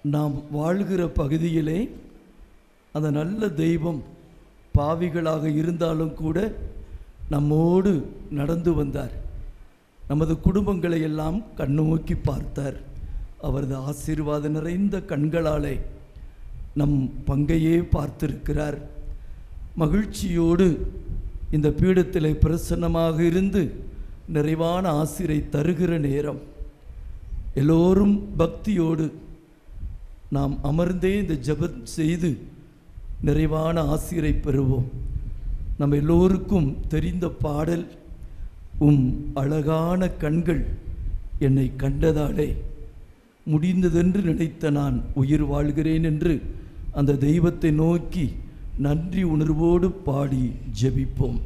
நாம் வாழ்கிற பகுதியிலே அந்த நல்ல தெய்வம் பாவிகளாக இருந்தாலும் கூட நம்மோடு நடந்து வந்தார் நமது குடும்பங்களை எல்லாம் கண்ணோக்கி பார்த்தார் அவரது ஆசீர்வாத நிறைந்த கண்களாலே நம் பங்கையே பார்த்திருக்கிறார் மகிழ்ச்சியோடு இந்த பீடத்திலே பிரசன்னமாக இருந்து நிறைவான ஆசிரை தருகிற நேரம் எல்லோரும் பக்தியோடு நாம் அமர்ந்தே இந்த ஜெபம் செய்து நிறைவான ஆசிரை பெறுவோம் நம்ம எல்லோருக்கும் தெரிந்த பாடல் உம் அழகான கண்கள் என்னை கண்டதாலே முடிந்ததென்று நினைத்த நான் உயிர் வாழ்கிறேன் என்று அந்த தெய்வத்தை நோக்கி நன்றி உணர்வோடு பாடி ஜெபிப்போம்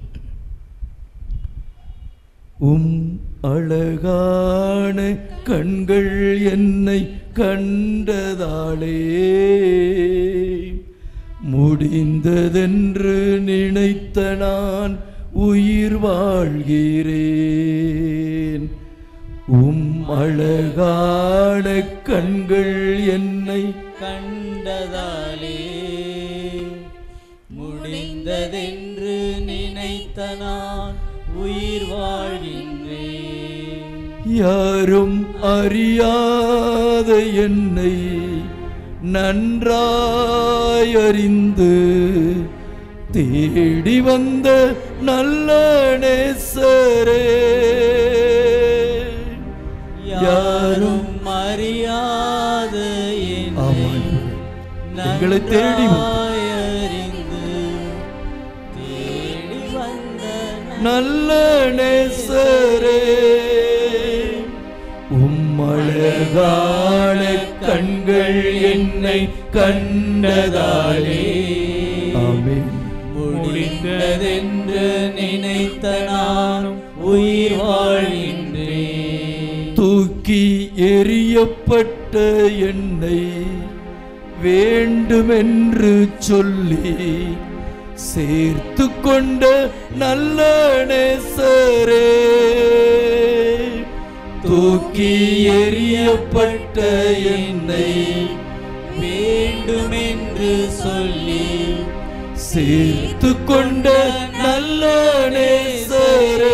உம் அழகான கண்கள் என்னை கண்டதாலே முடிந்ததென்று நினைத்த நான் உயிர் வாழ்கிறேன் உம் அழகான கண்கள் என்னை கண்டதாலே முடிந்ததென்று நினைத்த நான் உயிர் வாழ்கின்றேன் யாரும் அறியாத என்னை நன்றாய் அறிந்து தேடி வந்த நல்ல நேசரே யாரும் அறியாத ஆமாம். என்னை எங்களை தேடி வந்த- நன்றாய் அறிந்து தேடி வந்த நல்ல நேசரே உம்மழகான கண்கள் என்னை கண்டதாலே ஆமென் முடிந்ததென்று நினைத்த நானும் உயிர் வாழ்கின்றேன் தூக்கி எறியப்பட்ட என்னை வேண்டுமென்று சொல்லி சேர்த்து கொண்ட நல்ல நேசரே தூக்கி எறியப்பட்ட என்னை வேண்டுமென்று சொல்லி சேர்த்து கொண்ட நல்ல நேசரே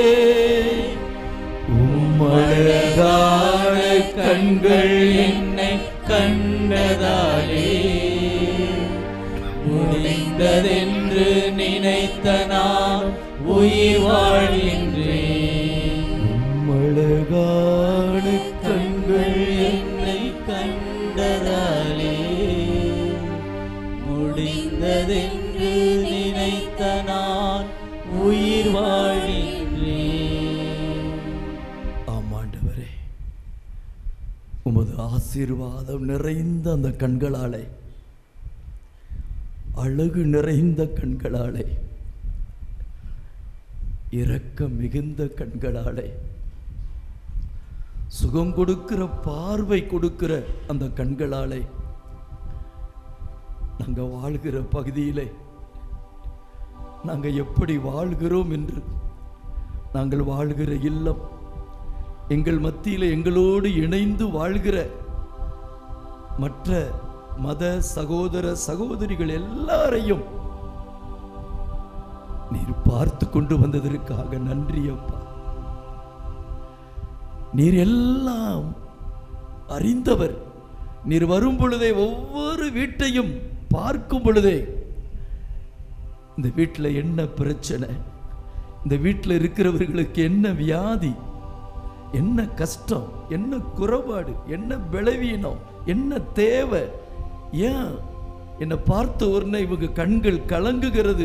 உம்மழகான கண்கள் என்னை கண்டதாலே முடிந்ததென்று நினைத்த நான் உயிர் வாழ்கின்றேன் உம்மழகான கண்கள் என்னை கண்டதாலே முடிந்ததென்று நினைத்த நான் உயிர் வாழ்கின்றேன் ஆமாண்டவரே உமது ஆசீர்வாதம் நிறைந்த அந்த கண்களாலே அழகு நிறைந்த கண்களாலே இரக்கம் மிகுந்த கண்களாலே சுகம் கொடுக்கிற பார்வை கொடுக்கிற அந்த கண்களாலே நாங்க வாழ்கிற பகுதியிலே நாங்க எப்படி வாழ்கிறோம் என்று நாங்கள் வாழ்கிற இல்லம் எங்கள் மத்தியில எங்களோடு இணைந்து வாழ்கிற மற்ற மத சகோதர சகோதரிகள் எல்லாரையும் நீர் பார்த்து கொண்டு வந்ததற்காக நன்றி அப்பா நீர் எல்லாம் அறிந்தவர் நீர் வரும் பொழுதே ஒவ்வொரு வீட்டையும் பார்க்கும் பொழுதே இந்த வீட்டில் என்ன பிரச்சனை இந்த வீட்டில் இருக்கிறவர்களுக்கு என்ன வியாதி என்ன கஷ்டம் என்ன குறைபாடு என்ன பலவீனம் என்ன தேவை ஏன் என்னை பார்த்த உடனே இவங்க கண்கள் கலங்குகிறது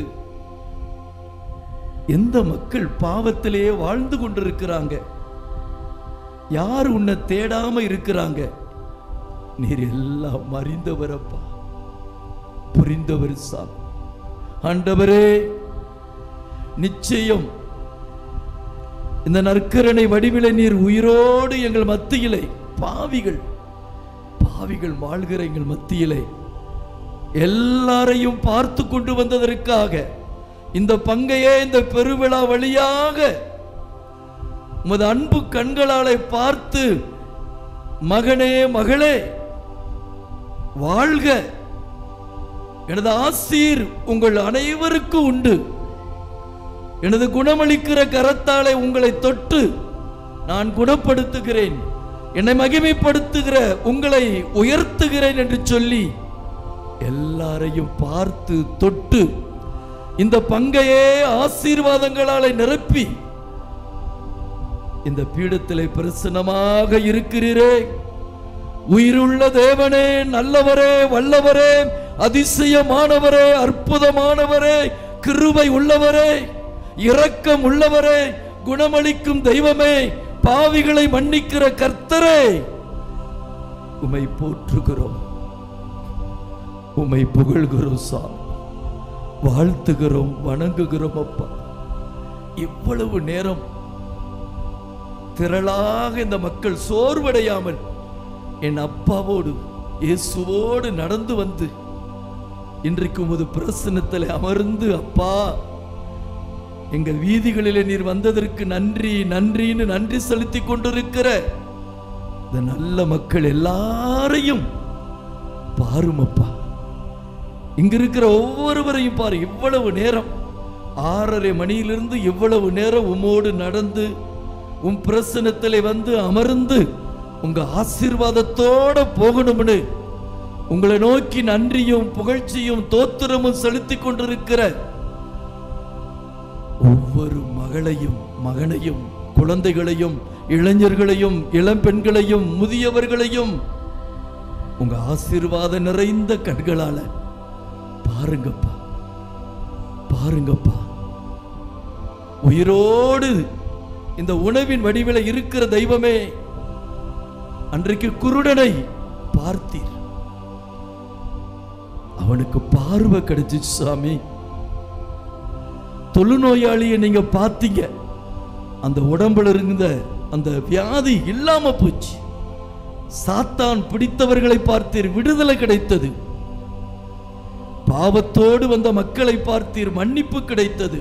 எந்த மக்கள் பாவத்திலேயே வாழ்ந்து கொண்டிருக்கிறாங்க யார் உன்னை தேடாம இருக்கிறாங்க நீர் எல்லாம் அறிந்தவரப்பா புரிந்தவர் சாமி ஆண்டவரே நிச்சயம் இந்த நற்கரணை வடிவில நீர் உயிரோடு எங்கள் மத்தியிலே பாவிகள் பாவிகள் வாழ்கிற எங்கள் மத்தியிலே எல்லாரையும் பார்த்து கொண்டு வந்ததற்காக இந்த பங்கையே இந்த பெருவிழா வழியாக உமது அன்பு கண்களாலே பார்த்து மகனே மகளே வாழ்க எனது ஆசீர் உங்கள் அனைவருக்கும் உண்டு எனது குணமளிக்கிற கரத்தாலே உங்களை தொட்டு நான் குணப்படுத்துகிறேன் என்னை மகிமைப்படுத்துகிற உங்களை உயர்த்துகிறேன் என்று சொல்லி எல்லாரையும் பார்த்து தொட்டு இந்த பங்கையே ஆசீர்வாதங்களாலே நிரப்பி இந்த பீடத்திலே பிரசன்னமாக இருக்கிறீரே உயிருள்ள தேவனே நல்லவரே வல்லவரே அதிசயமானவரே அற்புதமானவரே கிருபை உள்ளவரே இரக்கம் உள்ளவரே குணமளிக்கும் தெய்வமே பாவிகளை மன்னிக்கிற கர்த்தரே உமை போற்றுகிறோம் உமை புகழ்கிறோம் சாமி வாழ்த்துகிறோம் வணங்குகிறோம் அப்பா இவ்வளவு நேரம் திரளாக இந்த மக்கள் சோர்வடையாமல் என் அப்பாவோடு இயேசுவோடு நடந்து வந்து இன்றைக்கு உமது பிரசன்னத்தில் அமர்ந்து அப்பா எங்கள் வீதிகளிலே நீர் வந்ததற்கு நன்றி நன்றின்னு நன்றி செலுத்தி கொண்டிருக்கிற இந்த நல்ல மக்கள் எல்லாரையும் பாரும் அப்பா இங்க இருக்கிற ஒவ்வொருவரையும் பாரு இவ்வளவு நேரம் ஆறரை மணியிலிருந்து இவ்வளவு நேரம் உமோடு நடந்து உன் பிரசனத்திலே வந்து அமர்ந்து உங்க ஆசீர்வாதத்தோட போகணும்னு உங்களை நோக்கி நன்றியும் புகழ்ச்சியும் தோத்திரமும் செலுத்தி கொண்டிருக்கிற ஒவ்வொரு மகளையும் மகனையும் குழந்தைகளையும் இளைஞர்களையும் இளம் பெண்களையும் முதியவர்களையும் உங்க ஆசீர்வாத நிறைந்த கண்களால பாருங்கப்பா பாருங்கப்பா உயிரோடு இந்த உணவின் வடிவில இருக்கிற தெய்வமே அன்றைக்கு குருடனை பார்த்தீர் அவனுக்கு பார்வை கிடைச்சிச்சு சாமி தொழுநோயாளியை நீங்க பார்த்தீங்க அந்த உடம்புல இருந்த அந்த வியாதி இல்லாம போச்சு சாத்தான் பிடித்தவர்களை பார்த்தீர் விடுதலை கிடைத்தது பாவத்தோடு வந்த மக்களை பார்த்தீர் மன்னிப்பு கிடைத்தது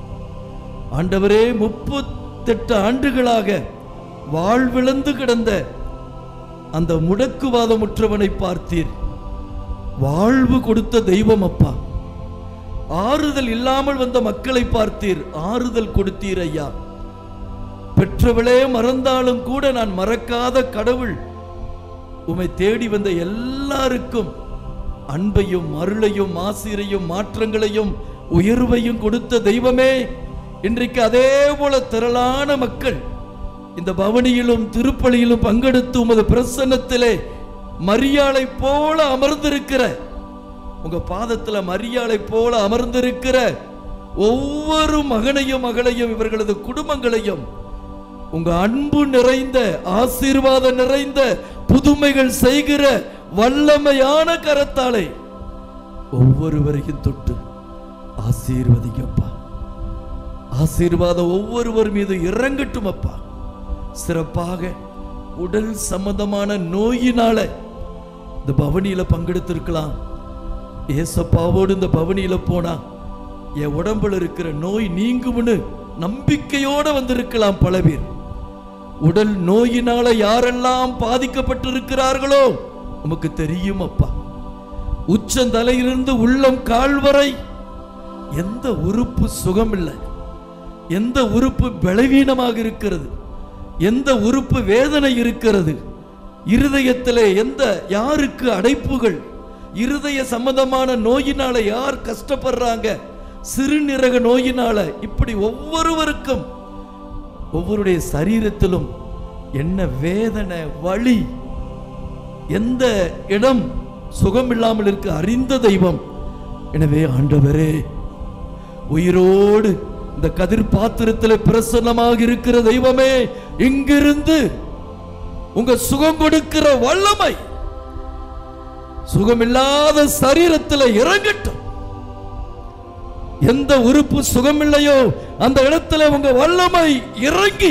ஆண்டவரே முப்பத்தெட்டு ஆண்டுகளாக வாழ்விழந்து கிடந்த அந்த முடக்குவாதமுற்றவனை பார்த்தீர் வாழ்வு கொடுத்த தெய்வம் அப்பா ஆறுதல் இல்லாமல் வந்த மக்களை பார்த்தீர் ஆறுதல் கொடுத்தீர் ஐயா பெற்றவளே மறந்தாலும் கூட நான் மறக்காத கடவுள் உமை தேடி வந்த எல்லாருக்கும் அன்பையும் அருளையும் ஆசிரையும் மாற்றங்களையும் உயர்வையும் கொடுத்த தெய்வமே இன்றைக்கு அதே போல திரளான மக்கள் இந்த பவனியிலும் திருப்பலியிலும் பங்கெடுத்து உமது பிரசன்னத்திலே மரியாளை போல அமர்ந்திருக்கிற உங்க பாதத்துல மரியாளை போல அமர்ந்திருக்கிற ஒவ்வொரு மகனையும் மகளையும் இவர்களது குடும்பங்களையும் உங்க அன்பு நிறைந்த ஆசீர்வாதம் நிறைந்த புதுமைகள் செய்கிற வல்லமையான கரத்தாலே ஒவ்வொருவரையும் தொட்டு ஆசீர்வதிங்கப்பா ஆசீர்வாதம் ஒவ்வொருவர் மீது இறங்கட்டும் அப்பா சிறப்பாக உடல் சம்பந்தமான நோயினால இந்த பவனியில பங்கெடுத்திருக்கலாம் ஏசப்பாவோடு இந்த பவனியில போனா என் உடம்புல இருக்கிற நோய் நீங்கும்னு நம்பிக்கையோட வந்திருக்கலாம் பல பேர் உடல் நோயினால யாரெல்லாம் பாதிக்கப்பட்டிருக்கிறார்களோ நமக்கு தெரியும் அப்பா உச்சந்தலையிலிருந்து உள்ளம் கால் வரை எந்த உறுப்பு சுகம் இல்லை எந்த உறுப்பு பலவீனமாக இருக்கிறது எந்த உறுப்பு வேதனை இருக்கிறது இருதயத்திலே எந்த யாருக்கு அடைப்புகள் இருதய சம்பந்தமான நோயினால யார் கஷ்டப்படுறாங்க சிறுநீரக நோயினால இப்படி ஒவ்வொருவருக்கும் ஒவ்வொருடைய சரீரத்திலும் என்ன வேதனை வலி எந்த இடம் சுகம் இல்லாமல் இருக்க அறிந்த தெய்வம் எனவே ஆண்டவரே உயிரோடு இந்த கதிர் பாத்திரத்தில் பிரசன்னமாக இருக்கிற தெய்வமே இங்கிருந்து உங்க சுகம் கொடுக்கிற வல்லமை சுகமில்லாத சரீரத்தில் இறங்கட்டும் எந்த உறுப்பு சுகமில்லையோ அந்த இடத்துல உங்க வல்லமை இறங்கி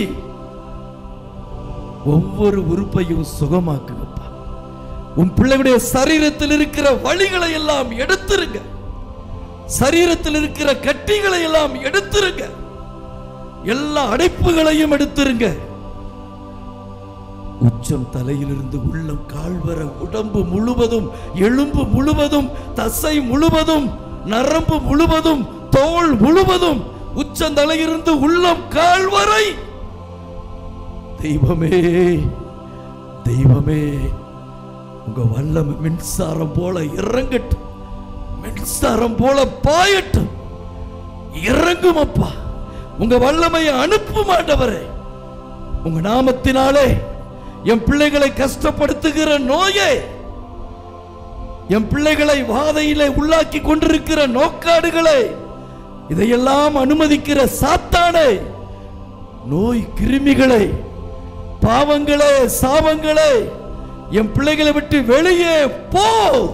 ஒவ்வொரு உறுப்பையும் சுகமாக்குங்கப்பா உன் பிள்ளைகளுடைய சரீரத்தில் இருக்கிற வழிகளை எல்லாம் எடுத்துருங்க சரீரத்தில் இருக்கிற கட்டிகளை எல்லாம் எடுத்துருங்க எல்லா அடைப்புகளையும் எடுத்துருங்க உச்சம் தலையிலிருந்து உள்ளம் கால்வர உடம்பு முழுவதும் எலும்பு முழுவதும் தசை முழுவதும் நரம்பு முழுவதும் தோல் முழுவதும் உச்சம் தலையிலிருந்து உள்ளம் கால்வரை தெய்வமே தெய்வமே உங்க வல்லமை மின்சாரம் போல இறங்கட்டும் மின்சாரம் போல பாயட்டும் இறங்கும் அப்பா உங்க வல்லமையை அனுப்பும் ஆண்டவரே உங்க நாமத்தினாலே என் பிள்ளைகளை கஷ்டப்படுத்துகிற நோயே என் பிள்ளைகளை வாதையிலே உள்ளாக்கி கொண்டிருக்கிற நோக்காடுகளை இதையெல்லாம் அனுமதிக்கிற சாத்தானே நோய் கிருமிகளை பாவங்களே சாபங்களே என் பிள்ளைகளை விட்டு வெளியே போ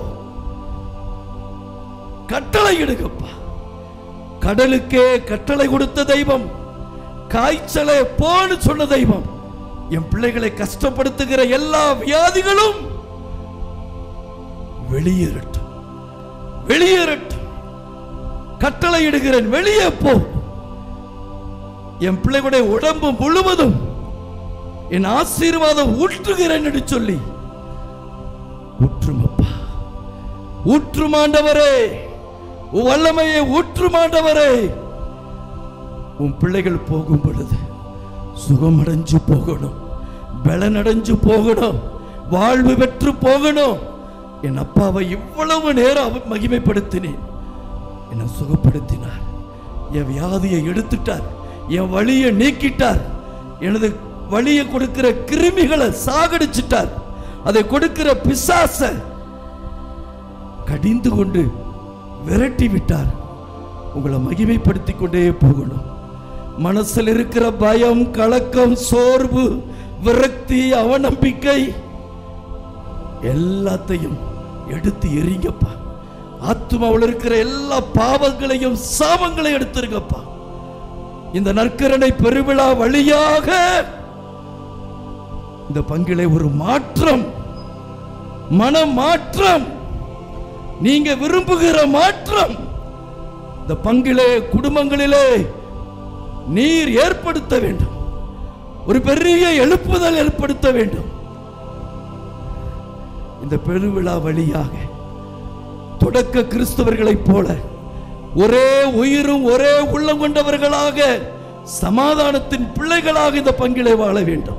கட்டளை எடுக்கப்பா கடலுக்கே கட்டளை கொடுத்த தெய்வம் காய்ச்சலை போன்னு சொன்ன தெய்வம் என் பிள்ளைகளை கஷ்டப்படுத்துகிற எல்லா வியாதிகளும் வெளியேறட்டும் வெளியேறட்டும் கட்டளை இடுகிறேன் வெளியே போ என் பிள்ளைகளுடைய உடம்பு முழுவதும் என் ஆசீர்வாதம் ஊற்றுகிறேன் என்று சொல்லி ஊற்றுமப்பா ஊற்றுமாண்டவரே உன் வல்லமையை ஊற்றுமாண்டவரே உன் பிள்ளைகள் போகும் பொழுது சுகமடைஞ்சு போகணும் பலனடைஞ்சு போகணும் வாழ்வு பெற்று போகணும் என் அப்பாவை இவ்வளவு நேரம் அவர் மகிமைப்படுத்தினேன் என்னை சுகப்படுத்தினார் என் வியாதியை எடுத்துட்டார் என் வழியை நீக்கிட்டார் எனது வழியை கொடுக்கிற கிருமிகளை சாகடிச்சிட்டார் அதை கொடுக்கிற பிசாச கடிந்து கொண்டு விரட்டி விட்டார் உங்களை மகிமைப்படுத்திக் கொண்டே போகணும் மனசில் இருக்கிற பயம் கலக்கம் சோர்வு விரக்தி அவநம்பிக்கை எல்லாத்தையும் எடுத்து எறிங்கப்பா ஆத்மாவில் இருக்கிற எல்லா பாவங்களையும் சாபங்களையும் எடுத்துருங்கப்பா இந்த நற்கரணை பெருவிழா வழியாக இந்த பங்கிலே ஒரு மாற்றம் மன மாற்றம் நீங்க விரும்புகிற மாற்றம் இந்த பங்கிலே குடும்பங்களிலே நீர் ஏற்படுத்த வேண்டும் ஒரு பெரிய எழுப்புதல் ஏற்படுத்த வேண்டும் இந்த பெருவிழா வழியாக தொடக்க கிறிஸ்தவர்களைப் போல ஒரே உயிரும் ஒரே உள்ளம் கொண்டவர்களாக சமாதானத்தின் பிள்ளைகளாக இந்த பங்கிலே வாழ வேண்டும்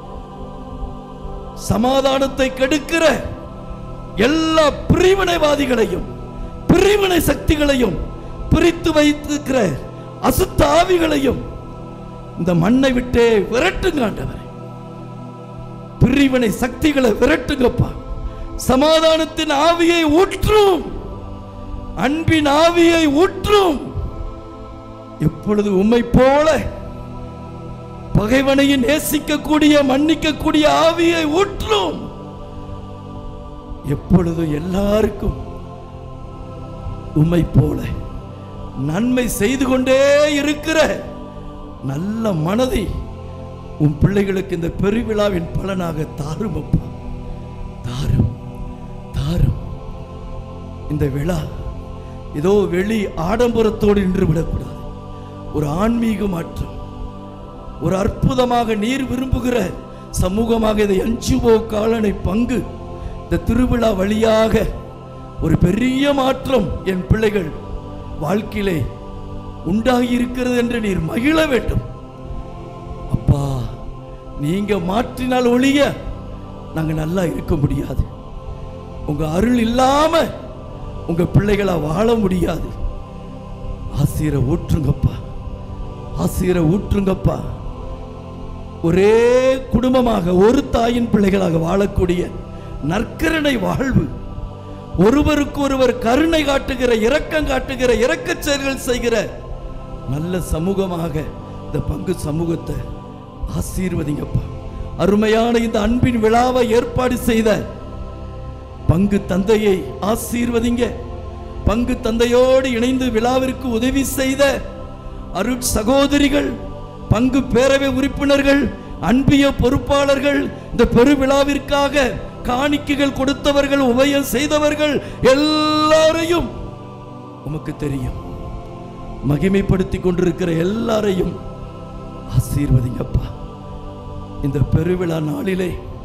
சமாதானத்தை கெடுக்கிற எல்லா பிரிவினைவாதிகளையும் பிரிவினை சக்திகளையும் பிரித்து வைத்திருக்கிற அசுத்த ஆவிகளையும் இந்த மண்ணை விட்டே விரட்டுங்க ஆண்டவரே பிரிவினை சக்திகளை விரட்டுங்கப்பா சமாதானத்தின் ஆவியை ஊற்றும் அன்பின் ஆவியை ஊற்றும் எப்பொழுது உம்மை போல பகைவனையும் நேசிக்கக்கூடிய மன்னிக்கக்கூடிய ஆவியை ஊற்றும் எப்பொழுதும் எல்லாருக்கும் உம்மை போல நன்மை செய்து கொண்டே இருக்கிற நல்ல மனதை உன் பிள்ளைகளுக்கு இந்த பெருவிழாவின் பலனாக தாரும் அப்பா தாரும் தாரும் இந்த விழா ஏதோ வெளி ஆடம்பரத்தோடு நின்று விடக்கூடாது ஒரு ஆன்மீக மாற்றம் ஒரு அற்புதமாக நீர் விரும்புகிற சமூகமாக இதை அஞ்சுவோ காலனை பங்கு இந்த திருவிழா வழியாக ஒரு பெரிய மாற்றம் என் பிள்ளைகள் வாழ்க்கையிலே உண்டாகி இருக்கிறது என்று நீர் மகிழ வேண்டும் அப்பா நீங்க மாற்றினால் ஒழிய நாங்க நல்லா இருக்க முடியாது உங்க அருள் இல்லாம உங்க பிள்ளைகளா வாழ முடியாது ஆசிரியரை ஊற்றுங்கப்பா ஆசிரியரை ஊற்றுங்கப்பா ஒரே குடும்பமாக ஒரு தாயின் பிள்ளைகளாக வாழக்கூடிய நற்கருணை வாழ்வு ஒருவருக்கு ஒருவர் கருணை காட்டுகிற இரக்கம் காட்டுகிற இரக்கச் செயல்கள் செய்கிற நல்ல சமூகமாக இந்த பங்கு சமூகத்தை ஆசீர்வதிங்கப்பா அருமையான இந்த அன்பின் விழாவை ஏற்பாடு செய்த பங்கு தந்தையை ஆசீர்வதிங்க பங்கு தந்தையோடு இணைந்து விழாவிற்கு உதவி செய்த அருட் சகோதரிகள் பங்கு பேரவை உறுப்பினர்கள் அன்பிய பொறுப்பாளர்கள் இந்த பெருவிழாவிற்காக காணிக்கைகள் கொடுத்தவர்கள் உபயம் செய்தவர்கள் எல்லாரையும் உமக்கு தெரியும் மகிமைப்படுத்தி கொண்டிருக்கிற எல்லாரையும் ஆசீர்வதிங்கப்பா இந்த பெருவிழா நாளிலே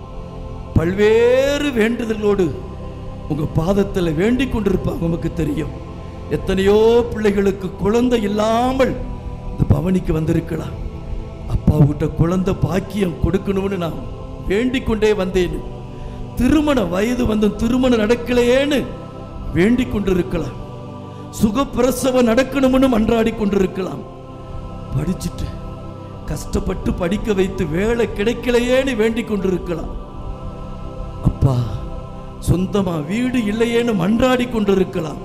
பல்வேறு வேண்டுதலோடு உங்க பாதத்துல வேண்டிக் கொண்டிருப்பாங்க உமக்கு தெரியும் எத்தனையோ பிள்ளைகளுக்கு குழந்தை இல்லாமல் இந்த பவனிக்கு வந்திருக்கலாம் அப்பாவுகிட்ட குழந்தை பாக்கியம் கொடுக்கணும்னு நான் வேண்டிக் கொண்டே வந்தேன் திருமண வயது வந்து திருமணம் நடக்கலையேன்னு வேண்டிக் கொண்டிருக்கலாம் சுகப்பிரசவம் நடக்கணும்னு மன்றாடி கொண்டிருக்கலாம் படிச்சுட்டு கஷ்டப்பட்டு படிக்க வைத்து வேலை கிடைக்கலையேன்னு வேண்டிக் கொண்டிருக்கலாம் அப்பா சொந்தமா வீடு இல்லையேன்னு மன்றாடி கொண்டிருக்கலாம்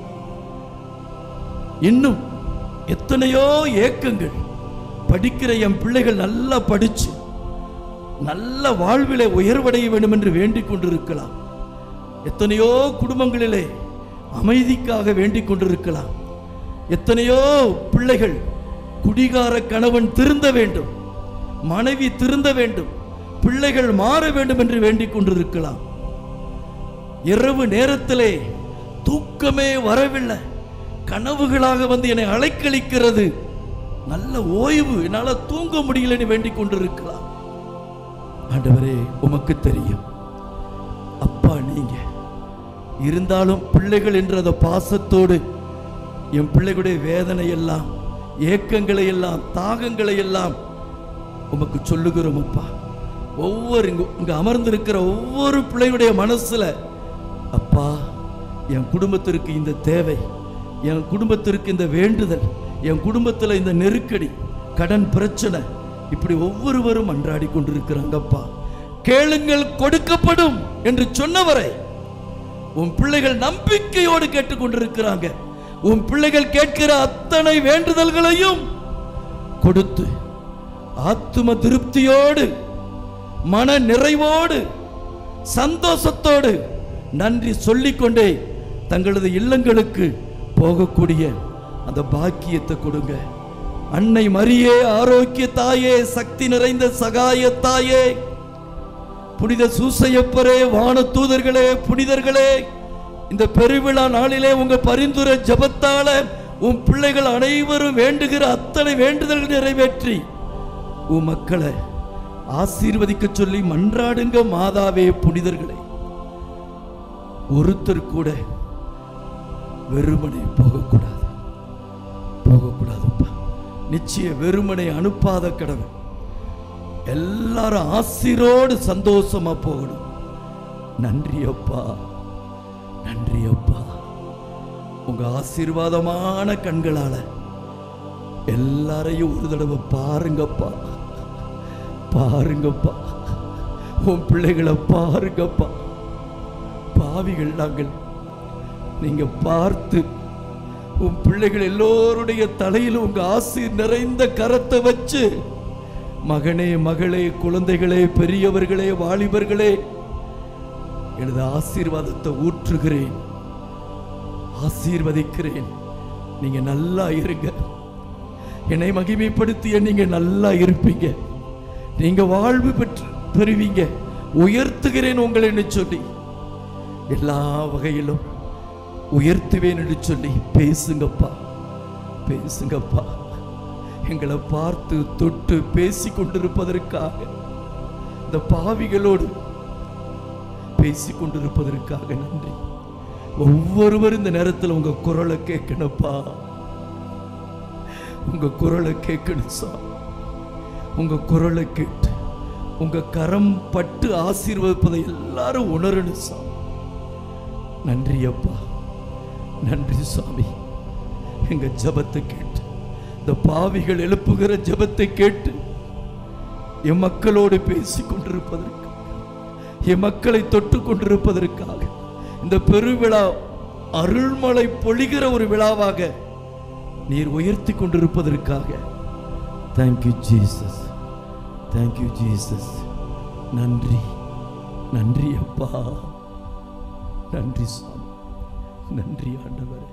இன்னும் எத்தனையோ ஏக்கங்கள் படிக்கிற என் பிள்ளைகள் நல்லா படிச்சு நல்ல வாழ்விலே உயர்வடைய வேண்டும் என்று வேண்டிக் கொண்டிருக்கலாம் எத்தனையோ குடும்பங்களிலே அமைதிக்காக வேண்டிக் கொண்டிருக்கலாம் எத்தனையோ பிள்ளைகள் குடிகார கணவன் திருந்த வேண்டும் மனைவி திருந்த வேண்டும் பிள்ளைகள் மாற வேண்டும் என்று வேண்டிக் கொண்டிருக்கலாம் இரவு நேரத்திலே தூக்கமே வரவில்லை கனவுகளாக வந்து என்னை அலைக்கழிக்கிறது நல்ல ஓய்வு என்னால தூங்க முடியலன்னு வேண்டிக் கொண்டிருக்கலாம் ஆண்டவரே உமக்கு தெரியும் அப்பா நீங்க இருந்தாலும் பிள்ளைகள் என்ற அந்த பாசத்தோடு என் பிள்ளைகளுடைய வேதனை எல்லாம் ஏக்கங்களை எல்லாம் தாகங்களை எல்லாம் உமக்கு சொல்லுகிறோம் அப்பா ஒவ்வொரு இங்க இங்க அமர்ந்திருக்கிற ஒவ்வொரு பிள்ளையுடைய மனசுல அப்பா என் குடும்பத்திற்கு இந்த தேவை என் குடும்பத்திற்கு இந்த வேண்டுதல் என் குடும்பத்தில் இந்த நெருக்கடி கடன் பிரச்சனை இப்படி ஒவ்வொருவரும் அன்றாடி கொண்டிருக்கிறாங்கப்பா கேளுங்கள் கொடுக்கப்படும் என்று சொன்னவரை உன் பிள்ளைகள் நம்பிக்கையோடு கேட்டுக்கொண்டிருக்கிறாங்க உன் பிள்ளைகள் கேட்கிற அத்தனை வேண்டுதல்களையும் கொடுத்து ஆத்தும திருப்தியோடு மன நிறைவோடு சந்தோஷத்தோடு நன்றி சொல்லிக்கொண்டே தங்களது இல்லங்களுக்கு போகக்கூடிய அந்த பாக்கியத்தை கொடுங்க அன்னை மரியே ஆரோக்கிய தாயே சக்தி நிறைந்த சகாய தாயே புனித சூசையப்பரே வான தூதர்களே புனிதர்களே இந்த பெருவிழா நாளிலே உங்க பரிந்துரை ஜபத்தால உன் பிள்ளைகள் அனைவரும் வேண்டுகிற அத்தனை வேண்டுதல் நிறைவேற்றி உன் மக்களை ஆசீர்வதிக்க சொல்லி மன்றாடுங்க மாதாவே புனிதர்களே ஒருத்தர் கூட வெறுமனை போகக்கூடாது போகக்கூடாதுப்பா நிச்சய வெறுமனை அனுப்பாத கடவுள் எல்லாரும் ஆசிரோடு சந்தோஷமா போகணும் நன்றி அப்பா நன்றி அப்பா உங்க ஆசீர்வாதமான கண்களால எல்லாரையும் ஒரு தடவை பாருங்கப்பா பாருங்கப்பா உன் பிள்ளைகளை பாருங்கப்பா பாவிகள் நாங்கள் நீங்க பார்த்து உன் பிள்ளைகள் எல்லோருடைய தலையிலும் உங்க ஆசி நிறைந்த கரத்தை வச்சு மகனே மகளே குழந்தைகளே பெரியவர்களே வாலிபர்களே எனது ஆசீர்வாதத்தை ஊற்றுகிறேன் ஆசீர்வதிக்கிறேன் நீங்க நல்லா இருங்க என்னை மகிமைப்படுத்திய நீங்க நல்லா இருப்பீங்க நீங்க வாழ்வு பெற்று பெறுவீங்க உயர்த்துகிறேன் உங்களை என்று சொல்லி எல்லா வகையிலும் உயர்த்துவேன் என்று சொல்லி பேசுங்கப்பா பேசுங்கப்பா எங்களை பார்த்து தொட்டு பேசி கொண்டிருப்பதற்காக இந்த பாவிகளோடு பேசி கொண்டிருப்பதற்காக நன்றி ஒவ்வொருவரும் இந்த நேரத்தில் உங்க குரலை கேட்கணும்ப்பா உங்க குரலை கேட்கணும் சார் உங்க குரலை கேட்டு உங்க கரம் பட்டு ஆசீர்வதிப்பதை எல்லாரும் உணரணும் சார் நன்றி அப்பா நன்றி சுவாமி எங்க ஜபத்தை கேட்டு இந்த பாவிகள் எழுப்புகிற ஜபத்தை கேட்டு என் மக்களோடு பேசிக் கொண்டிருப்பதற்கு என் மக்களை தொட்டு கொண்டிருப்பதற்காக இந்த பெருவிழா அருள்மலை பொழிகிற ஒரு விழாவாக நீர் உயர்த்தி கொண்டிருப்பதற்காக தேங்க்யூ ஜீசஸ் தேங்க்யூ ஜீசஸ் நன்றி நன்றி அப்பா நன்றி சுவாமி நன்றி ஆண்டவரே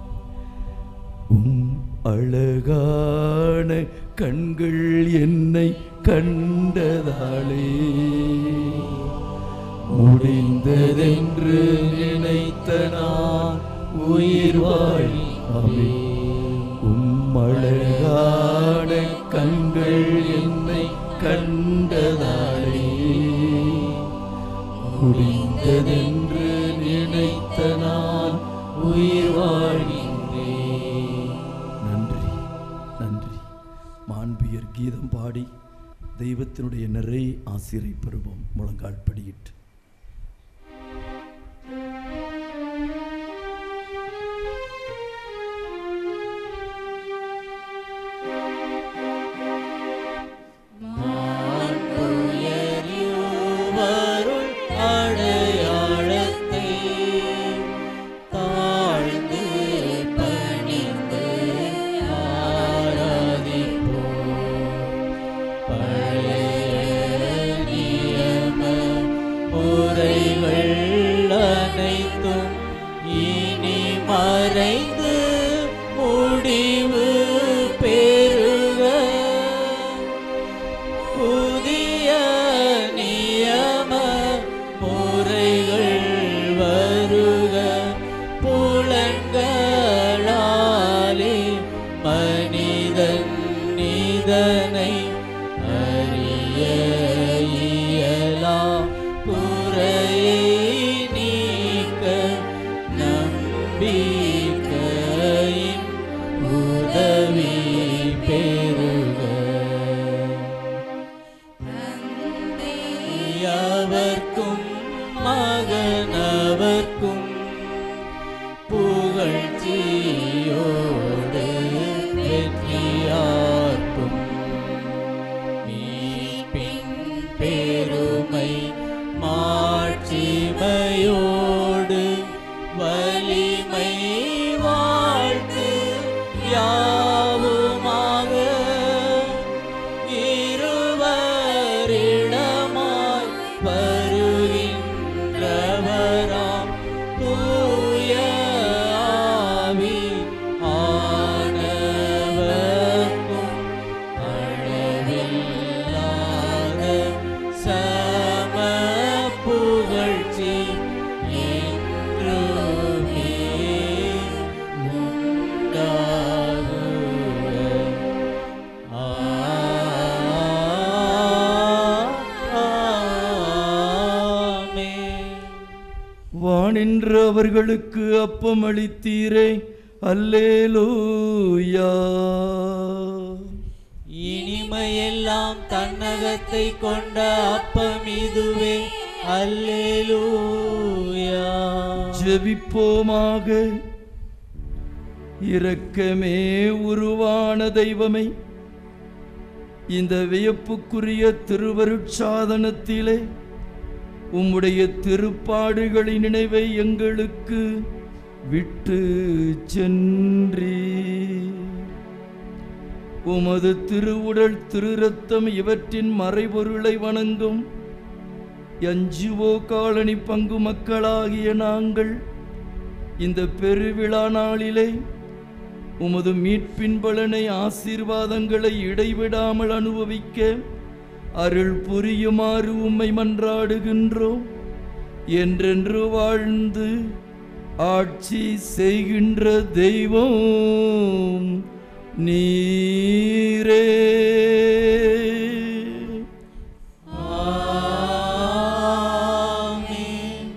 உம் அழகான கண்கள் என்னை கண்டதாலே முடிந்ததென்று நினைத்த நான் உயிர் வாழி உம் அழகான கண்கள் என்னை கண்டதாலே நான் உயிர் வாழ்கின்றேன் நன்றி நன்றி மாண்பியர் கீதம் பாடி தெய்வத்தினுடைய நிறை ஆசிரை பெறுவோம் முழங்கால் படியிட்டு வருள் அடையாளத்தை தாழ்ந்து பணிந்து ஆராதிப்போம் பழைய நியம முறைகள் அனைத்தும் இனி மறைந்து முடிவு பெறுக புதிய நியம முறைகள் வருக புலன்களாலே மனிதன் இதனை அறிய இயலாம் குறையை நீக்க நம்பிக்கையின் உதவி பெறுக அவர்க்கும் மகனவர்க்கும் புகழ்ச்சியோடு வெற்றியார்க்கும் மீட்பின் பெருமை மாட்சிமையோடு வலிமை வாழ்த்து யாவுமாக இருவரிடமாய் வருகின்றவராம் தூய ஆவி ஆனவர்க்கும் அளவில்லாத சம புகழ்ச்சி என்றுமே உண்டாகுக ஆமென். வானின்று அவர்களுக்கு அப்பம் அளித்தீரே அல்லேலூயா இனிமையெல்லாம் தன்னகத்தை கொண்ட அப்பம் இதுவே அல்லேலூயா ஜெபிப்போமாக இரக்கமே உருவான தெய்வமே இந்த வியப்புக்குரிய திருவருட்சாதனத்திலே உம்முடைய திருப்பாடுகளின் நினைவை எங்களுக்கு விட்டு சென்றீ உமது திருவுடல் திருரத்தம் இவற்றின் மறைபொருளை வணங்கும் என்ஜிஓ காலனி பங்கு மக்களாகிய நாங்கள் இந்த பெருவிழா நாளிலே உமது மீட்பின் பலனை ஆசீர்வாதங்களை இடைவிடாமல் அனுபவிக்க அருள் புரியுமாறு உம்மை மன்றாடுகின்றோம் என்றென்று வாழ்ந்து ஆட்சி செய்கின்ற தெய்வம் நீரே ஆமென்.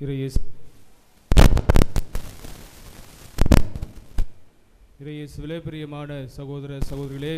இறையேசு இறையேசுவிலே பிரியமான சகோதர சகோதரிகளே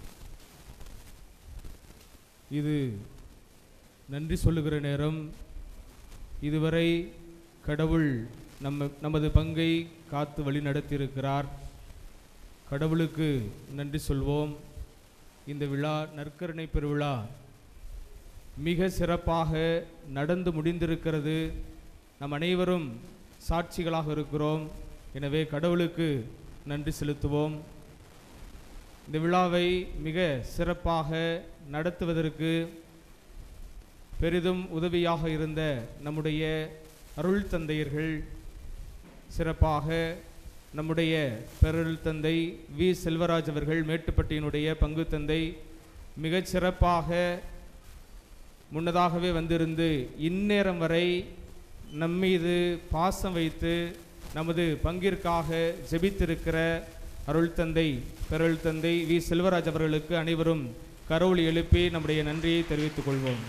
இது நன்றி சொல்லுகிற நேரம் இதுவரை கடவுள் நம்ம நமது பங்கை காத்து வழி நடத்தியிருக்கிறார் கடவுளுக்கு நன்றி சொல்வோம் இந்த விழா நற்கருணை பெருவிழா மிக சிறப்பாக நடந்து முடிந்திருக்கிறது நம் அனைவரும் சாட்சிகளாக இருக்கிறோம் எனவே கடவுளுக்கு நன்றி செலுத்துவோம் இந்த விழாவை மிக சிறப்பாக நடத்துவதற்கு பெரிதும் உதவியாக இருந்த நம்முடைய அருள் தந்தையர்கள் சிறப்பாக நம்முடைய பெருள் தந்தை வி செல்வராஜ் அவர்கள் மேட்டுப்பட்டியினுடைய பங்கு தந்தை மிகச் சிறப்பாக முன்னதாகவே வந்திருந்து இந்நேரம் வரை நம்மீது பாசம் வைத்து நமது பங்கிற்காக ஜெபித்திருக்கிற அருள் தந்தை பெருள் தந்தை வி செல்வராஜ் அவர்களுக்கு அனைவரும் கரோல் எழுப்பி நம்முடைய நன்றியை தெரிவித்துக் கொள்வோம்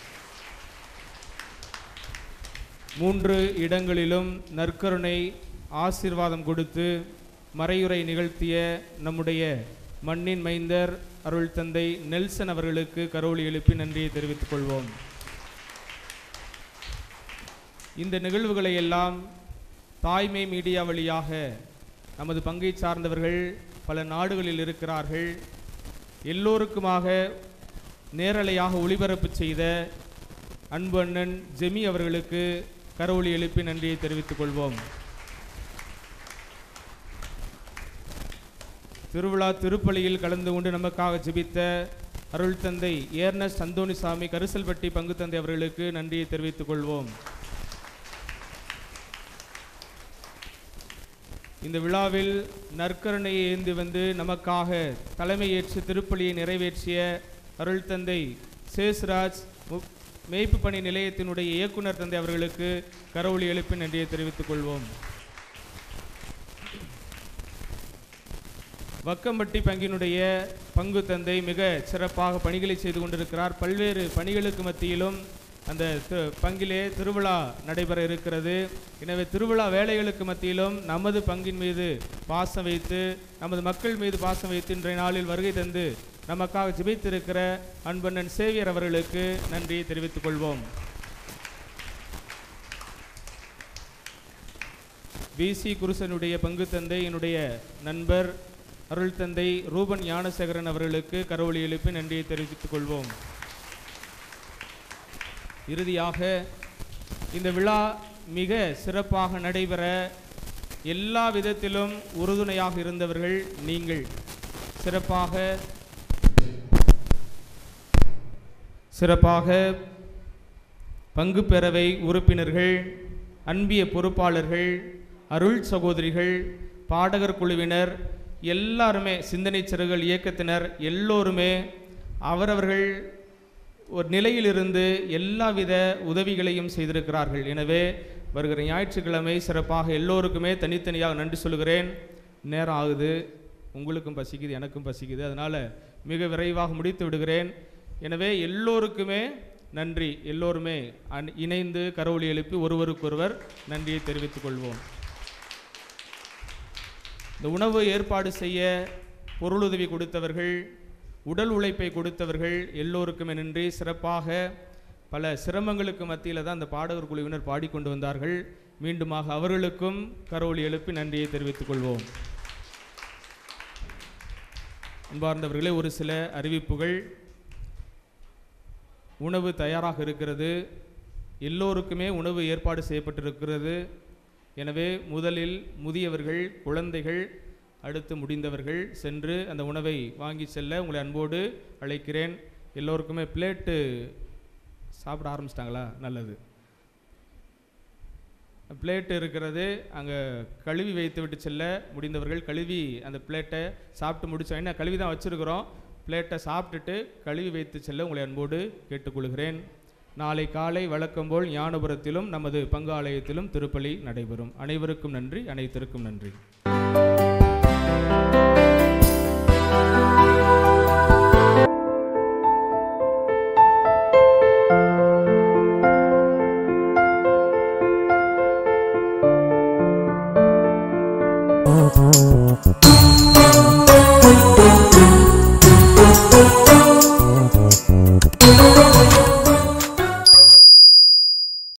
மூன்று இடங்களிலும் நற்கருணை ஆசீர்வாதம் கொடுத்து மறையுரை நிகழ்த்திய நம்முடைய மண்ணின் மைந்தர் அருள் தந்தை நெல்சன் அவர்களுக்கு கரோலி எழுப்பி நன்றியை தெரிவித்துக் கொள்வோம் இந்த நிகழ்வுகளை எல்லாம் தாய்மை மீடியா வழியாக நமது பங்கை சார்ந்தவர்கள் பல நாடுகளில் இருக்கிறார்கள் எல்லோருக்குமாக நேரலையாக ஒளிபரப்பு செய்த அன்பு அண்ணன் ஜெமி அவர்களுக்கு கரோலி எழுப்பி நன்றியை தெரிவித்துக் கொள்வோம் திருவிழா திருப்பலியில் கலந்து கொண்டு நமக்காக ஜெபித்த அருள் தந்தை ஏர்னஸ் அந்தோணிசாமி கரிசல்பட்டி பங்கு தந்தை அவர்களுக்கு நன்றியை தெரிவித்துக் கொள்வோம் இந்த விழாவில் நற்கருணையை ஏந்தி வந்து நமக்காக தலைமையேற்று திருப்பலியை நிறைவேற்றிய அருள் தந்தை சேஸ்ராஜ் மு- மேய்ப்பு பணி நிலையத்தினுடைய இயக்குனர் தந்தை அவர்களுக்கு கரவொலி எழுப்பி நன்றியை தெரிவித்துக் கொள்வோம் வக்கம்பட்டி பங்கினுடைய பங்கு தந்தை மிக சிறப்பாக பணிகளை செய்து கொண்டிருக்கிறார் பல்வேறு பணிகளுக்கு மத்தியிலும் அந்த தி- பங்கிலே திருவிழா நடைபெற இருக்கிறது எனவே திருவிழா வேலைகளுக்கு மத்தியிலும் நமது பங்கின் மீது பாசம் வைத்து நமது மக்கள் மீது பாசம் வைத்து இன்றைய நாளில் வருகை தந்து நமக்காக ஜெபித்திருக்கிற அன்பண்ணன் சேவியர் அவர்களுக்கு நன்றியை தெரிவித்துக் கொள்வோம் விசி குருசனுடைய பங்கு தந்தை என்னுடைய நண்பர் அருள் தந்தை ரூபன் ஞானசேகரன் அவர்களுக்கு கரவொலி எழுப்பி நன்றியை தெரிவித்துக் கொள்வோம் இறுதியாக இந்த விழா மிக சிறப்பாக நடைபெற எல்லா விதத்திலும் உறுதுணையாக இருந்தவர்கள் நீங்கள் சிறப்பாக சிறப்பாக பங்கு பெறவை உறுப்பினர்கள் அன்பிய பொறுப்பாளர்கள் அருள் சகோதரிகள் பாடகர் குழுவினர் எல்லாருமே சிந்தனை சிறகுகள் இயக்கத்தினர் எல்லோருமே அவரவர்கள் ஒரு நிலையிலிருந்து எல்லாவித உதவிகளையும் செய்திருக்கிறார்கள் எனவே வருகிற ஞாயிற்றுக்கிழமை சிறப்பாக எல்லோருக்குமே தனித்தனியாக நன்றி சொல்கிறேன் நேரம் ஆகுது உங்களுக்கும் பசிக்குது எனக்கும் பசிக்குது அதனால் மிக விரைவாக முடித்து விடுகிறேன் எனவே எல்லோருக்குமே நன்றி எல்லோருமே அன்- இணைந்து கரவொலி எழுப்பி ஒருவருக்கொருவர் நன்றியை தெரிவித்துக் கொள்வோம் இந்த உணவு ஏற்பாடு செய்ய பொருளுதவி கொடுத்தவர்கள் உடல் உழைப்பை கொடுத்தவர்கள் எல்லோருக்குமே நன்றி சிறப்பாக பல சிரமங்களுக்கு மத்தியில் தான் அந்த பாடகர் குழுவினர் பாடிக்கொண்டு வந்தார்கள் மீண்டுமாக அவர்களுக்கும் கரோலி எழுப்பி நன்றியை தெரிவித்துக் கொள்வோம் அன்பார்ந்தவர்களே ஒரு சில அறிவிப்புகள் உணவு தயாராக இருக்கிறது எல்லோருக்குமே உணவு ஏற்பாடு செய்யப்பட்டிருக்கிறது எனவே முதலில் முதியவர்கள் குழந்தைகள் அடுத்து முடிந்தவர்கள் சென்று அந்த உணவை வாங்கி செல்ல உங்களை அன்போடு அழைக்கிறேன் எல்லோருக்குமே பிளேட்டு சாப்பிட ஆரம்பிச்சிட்டாங்களா நல்லது பிளேட் இருக்கிறது அங்கே கழுவி வைத்து விட்டு செல்ல முடிந்தவர்கள் கழுவி அந்த பிளேட்டை சாப்பிட்டு முடிச்ச என்ன கழுவி தான் வச்சுருக்கிறோம் பிளேட்டை சாப்பிட்டுட்டு கழுவி வைத்து செல்ல உங்களை அன்போடு கேட்டுக்கொள்கிறேன் நாளை காலை வழக்கம் போல் ஞானபுரத்திலும் நமது பங்காலயத்திலும் திருப்பலி நடைபெறும் அனைவருக்கும் நன்றி அனைத்திற்கும் நன்றி ஆ